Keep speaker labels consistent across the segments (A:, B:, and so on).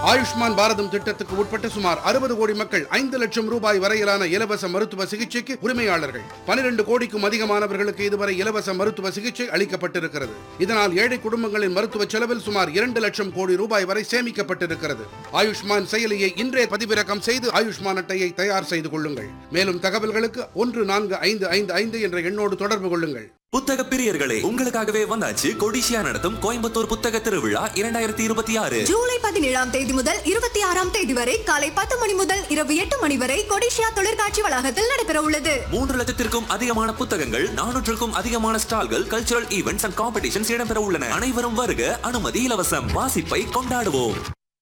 A: ஆயுஷ்மான் பாரதம் திட்டத்துக்கு உட்பட்ட சுமார் அறுபது கோடி மக்கள் ஐந்து லட்சம் ரூபாய் வரையிலான இலவச மருத்துவ சிகிச்சைக்கு உரிமையாளர்கள் பனிரெண்டு கோடிக்கும் அதிகமானவர்களுக்கு இதுவரை இலவச மருத்துவ சிகிச்சை அளிக்கப்பட்டிருக்கிறது இதனால் ஏழை குடும்பங்களின் மருத்துவ செலவில் சுமார் இரண்டு லட்சம் கோடி ரூபாய் வரை சேமிக்கப்பட்டிருக்கிறது ஆயுஷ்மான் செயலியை இன்றே பதிவிறக்கம் செய்து ஆயுஷ்மான் அட்டையை தயார் செய்து கொள்ளுங்கள் மேலும் தகவல்களுக்கு ஒன்று நான்கு ஐந்து ஐந்து ஐந்து என்ற எண்ணோடு தொடர்பு கொள்ளுங்கள்
B: புத்தக பிரியர்களே உங்களுக்காகவே வந்தாச்சு கொடிசியா நடத்தும் கோயம்புத்தூர் புத்தக திருவிழா இரண்டாயிரத்தி இருபத்தி ஆறு
C: ஜூலை பதினேழாம் தேதி முதல் இருபத்தி ஆறாம் தேதி வரை காலை பத்து மணி முதல் இரவு எட்டு மணி வரை கொடிஷியா தொழிற்காட்சி வளாகத்தில் நடைபெற உள்ளது
B: மூன்று லட்சத்திற்கும் அதிகமான புத்தகங்கள் நானூற்றுக்கும் அதிகமான ஸ்டால்கள் கல்ச்சுரல் ஈவெண்ட்ஸ் அண்ட் காம்படிஷன்ஸ் இடம்பெற உள்ளன அனைவரும் வருக அனுமதி இலவசம் வாசிப்பை கொண்டாடுவோம்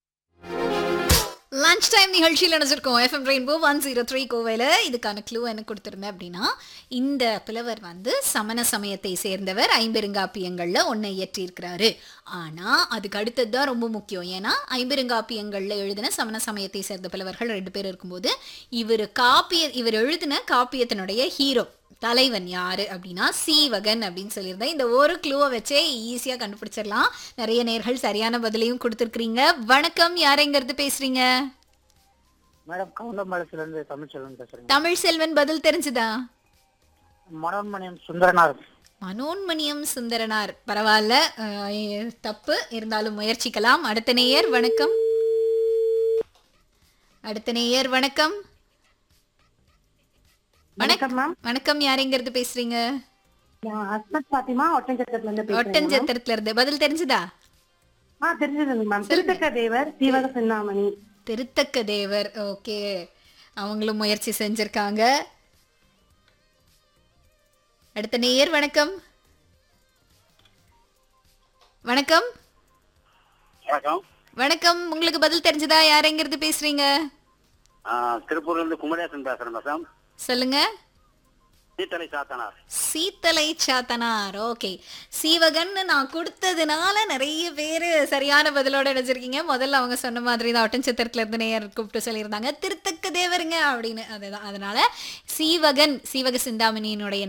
D: லஞ்ச் டைம் நிகழ்ச்சியில் நினைச்சிருக்கோம் FM rainbow one zero three கோவையில் இதுக்கான க்ளூ என்ன கொடுத்துருந்தேன் அப்படின்னா இந்த புலவர் வந்து சமண சமயத்தை சேர்ந்தவர் ஐம்பெருங்காப்பியங்களில் ஒன்றை இயற்றியிருக்கிறாரு ஆனால் அதுக்கு அடுத்தது தான் ரொம்ப முக்கியம் ஏன்னா ஐம்பெருங்காப்பியங்களில் எழுதின சமண சமயத்தை சேர்ந்த புலவர்கள் ரெண்டு பேர் இருக்கும்போது இவர் காப்பிய இவர் எழுதின காப்பியத்தினுடைய ஹீரோ தலைவன் யாரு அப்படின்னா சீவகன் அப்படின்னு சொல்லியிருந்தேன் இந்த ஒரு க்ளூவை வச்சே ஈஸியாக கண்டுபிடிச்சிடலாம் நிறைய நேர்கள் சரியான பதிலையும் கொடுத்துருக்கீங்க வணக்கம் யாரெங்கிறது பேசுறீங்க
E: மேடம் கவுண்டம்பாளையத்துல இருந்து தமிழ்ச்செல்வன் பேசுறேங்க
D: தமிழ் செல்வன் பதில் தெரிஞ்சுதா
E: மனோன்மணியம் சுந்தரனார்
D: மனோன்மணியம் சுந்தரனார் பரவாயில்ல அஹ், தப்பு இருந்தாலும் முயற்சிக்கலாம் அடுத்த நேயர் வணக்கம் அடுத்த நேயர் வணக்கம்
F: வணக்கம் மேம்
D: வணக்கம் யாரெங்கிறது பேசுறீங்க
F: நான் அஸ்மத் பாத்திமா ஒட்டஞ்சத்திரத்துல இருந்து பேசுறேன்
D: ஒட்டஞ்சத்திரத்துல இருந்து பதில் தெரிஞ்சுதா
F: ஆ தெரிஞ்சதுங்க மேம் திருத்தக்க தேவர் சீவக சின்னாமணி
D: திருத்தக்க தேவர் ஓகே அவங்களும் முயற்சி செஞ்சிருக்காங்க அடுத்த நேயர் வணக்கம் வணக்கம்
G: வணக்கம்
D: வணக்கம் உங்களுக்கு பதில் தெரிஞ்சதா யாரெங்கிறது பேசுறீங்க
G: ஆ, திருப்பூர்ல இருந்து குமரேசன் பேசுறேன் மேடம்
D: சொல்லுங்க
G: சீத்தலை சாத்தனார்
D: சீத்தலை சாத்தனார் ஓகே சீவகன்னு நான் கொடுத்ததுனால நிறைய பேர் சரியான பதிலோட நினைச்சிருக்கீங்க முதல்ல அவங்க சொன்ன மாதிரி தான் ஒட்டன்சித்திரத்துல இருந்து நேயர் கூப்பிட்டு சொல்லியிருந்தாங்க திருத்தக்க தேவருங்க அப்படின்னு அதுதான் அதனால சீவகன் சீவக சிந்தாமணியினுடைய